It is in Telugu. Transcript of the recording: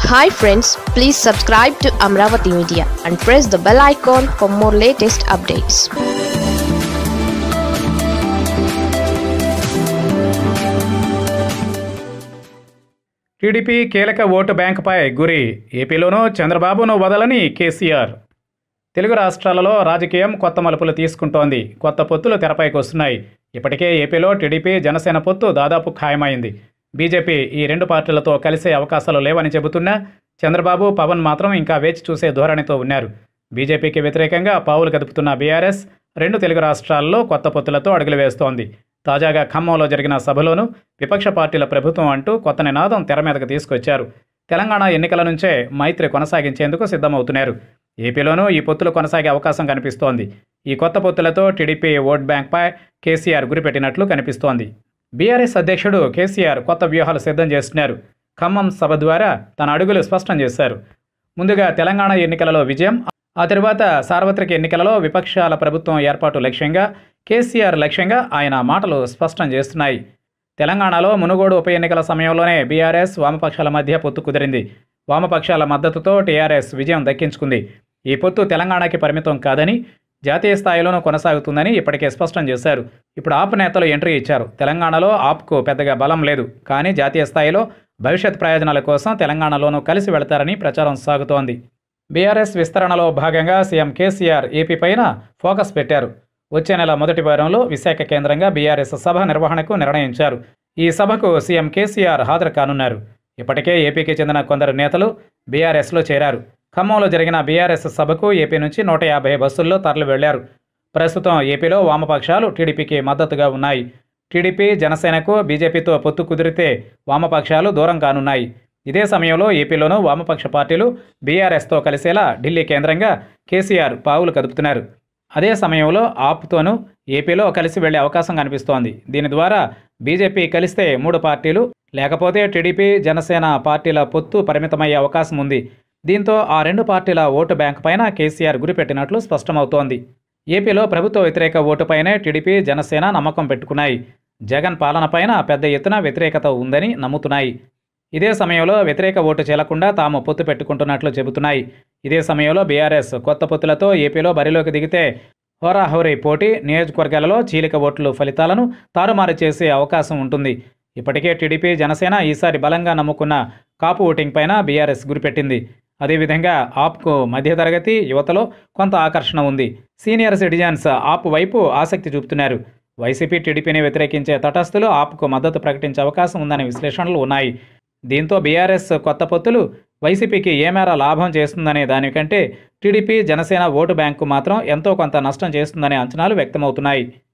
hi friends please subscribe to Amaravati media and press the bell icon for more latest updates TDP కీలక ఓటు బ్యాంకుపై గురి ఏపీలోనూ చంద్రబాబును వదలని కేసీఆర్ తెలుగు రాష్ట్రాలలో రాజకీయం కొత్త మలుపులు తీసుకుంటోంది కొత్త పొత్తులు తెరపైకి వస్తున్నాయి ఇప్పటికే ఏపీలో టీడీపీ జనసేన పొత్తు దాదాపు ఖాయమైంది బీజేపీ ఈ రెండు పార్టీలతో కలిసే అవకాశాలు లేవని చెబుతున్నా చంద్రబాబు పవన్ మాత్రం ఇంకా వేచి చూసే ధోరణితో ఉన్నారు బీజేపీకి వ్యతిరేకంగా పావులు కదుపుతున్న బీఆర్ఎస్ రెండు తెలుగు రాష్ట్రాల్లో కొత్త పొత్తులతో అడుగులు వేస్తోంది తాజాగా ఖమ్మంలో జరిగిన సభలోనూ విపక్ష పార్టీల ప్రభుత్వం అంటూ కొత్త నినాదం తెర మీదకు తీసుకొచ్చారు తెలంగాణ ఎన్నికల నుంచే మైత్రి కొనసాగించేందుకు సిద్ధమవుతున్నారు ఏపీలోనూ ఈ పొత్తులు కొనసాగే అవకాశం కనిపిస్తోంది ఈ కొత్త పొత్తులతో టీడీపీ ఓట్ బ్యాంక్పై కేసీఆర్ గురిపెట్టినట్లు కనిపిస్తోంది బీఆర్ఎస్ అధ్యక్షుడు కేసీఆర్ కొత్త వ్యూహాలు సిద్ధం చేస్తున్నారు ఖమ్మం సభ ద్వారా తన అడుగులు స్పష్టం చేశారు ముందుగా తెలంగాణ ఎన్నికలలో విజయం ఆ తరువాత సార్వత్రిక ఎన్నికలలో విపక్షాల ప్రభుత్వం ఏర్పాటు లక్ష్యంగా కేసీఆర్ లక్ష్యంగా ఆయన మాటలు స్పష్టం చేస్తున్నాయి తెలంగాణలో మునుగోడు ఉప ఎన్నికల సమయంలోనే బీఆర్ఎస్ వామపక్షాల మధ్య పొత్తు కుదిరింది వామపక్షాల మద్దతుతో టీఆర్ఎస్ విజయం దక్కించుకుంది ఈ పొత్తు తెలంగాణకి పరిమితం కాదని జాతీయ స్థాయిలోనూ కొనసాగుతుందని ఇప్పటికే స్పష్టం చేశారు ఇప్పుడు ఆప్ నేతలు ఎంట్రీ ఇచ్చారు తెలంగాణలో ఆప్కు పెద్దగా బలం లేదు కానీ జాతీయ స్థాయిలో భవిష్యత్ ప్రయోజనాల కోసం తెలంగాణలోనూ కలిసి వెళతారని ప్రచారం సాగుతోంది బీఆర్ఎస్ విస్తరణలో భాగంగా సీఎం కేసీఆర్ ఏపీ పైన ఫోకస్ పెట్టారు వచ్చే నెల మొదటి వారంలో విశాఖ కేంద్రంగా బీఆర్ఎస్ సభ నిర్వహణకు నిర్ణయించారు ఈ సభకు సీఎం కేసీఆర్ హాజరు కానున్నారు ఇప్పటికే ఏపీకి చెందిన కొందరు నేతలు బీఆర్ఎస్లో చేరారు ఖమ్మంలో జరిగిన బీఆర్ఎస్ సభకు ఏపీ నుంచి నూట యాభై బస్సుల్లో తరలి వెళ్లారు ప్రస్తుతం ఏపీలో వామపక్షాలు టీడీపీకి మద్దతుగా ఉన్నాయి టీడీపీ జనసేనకు బీజేపీతో పొత్తు కుదిరితే వామపక్షాలు దూరం కానున్నాయి ఇదే సమయంలో ఏపీలోనూ వామపక్ష పార్టీలు బీఆర్ఎస్తో కలిసేలా ఢిల్లీ కేంద్రంగా కేసీఆర్ పావులు కదుపుతున్నారు అదే సమయంలో ఆప్తోనూ ఏపీలో కలిసి వెళ్లే అవకాశం కనిపిస్తోంది దీని ద్వారా బీజేపీ కలిస్తే మూడు పార్టీలు లేకపోతే టీడీపీ జనసేన పార్టీల పొత్తు పరిమితమయ్యే అవకాశం ఉంది దీంతో ఆ రెండు పార్టీల ఓటు బ్యాంక్ పైన కేసీఆర్ గురిపెట్టినట్లు స్పష్టమవుతోంది ఏపీలో ప్రభుత్వ వ్యతిరేక ఓటుపైనే టీడీపీ జనసేన నమ్మకం పెట్టుకున్నాయి జగన్ పాలనపైన పెద్ద ఎత్తున వ్యతిరేకత ఉందని నమ్ముతున్నాయి ఇదే సమయంలో వ్యతిరేక ఓటు చెల్లకుండా తాము పొత్తు పెట్టుకుంటున్నట్లు చెబుతున్నాయి ఇదే సమయంలో బీఆర్ఎస్ కొత్త పొత్తులతో ఏపీలో బరిలోకి దిగితే హోరాహోరీ పోటీ నియోజకవర్గాలలో చీలిక ఓట్ల ఫలితాలను తారుమారు చేసే అవకాశం ఉంటుంది ఇప్పటికే టీడీపీ జనసేన ఈసారి బలంగా నమ్ముకున్న కాపు ఓటింగ్ పైన బీఆర్ఎస్ గురిపెట్టింది అదేవిధంగా ఆప్కు మధ్యతరగతి యువతలో కొంత ఆకర్షణ ఉంది సీనియర్ సిటిజన్స్ ఆప్ వైపు ఆసక్తి చూపుతున్నారు వైసీపీ టీడీపీని వ్యతిరేకించే తటస్థులు ఆప్కు మద్దతు ప్రకటించే అవకాశం ఉందనే విశ్లేషణలు ఉన్నాయి దీంతో బీఆర్ఎస్ కొత్త పొత్తులు వైసీపీకి ఏ మేర లాభం చేస్తుందనే దానికంటే టీడీపీ జనసేన ఓటు బ్యాంకు మాత్రం ఎంతో కొంత నష్టం చేస్తుందనే అంచనాలు వ్యక్తమవుతున్నాయి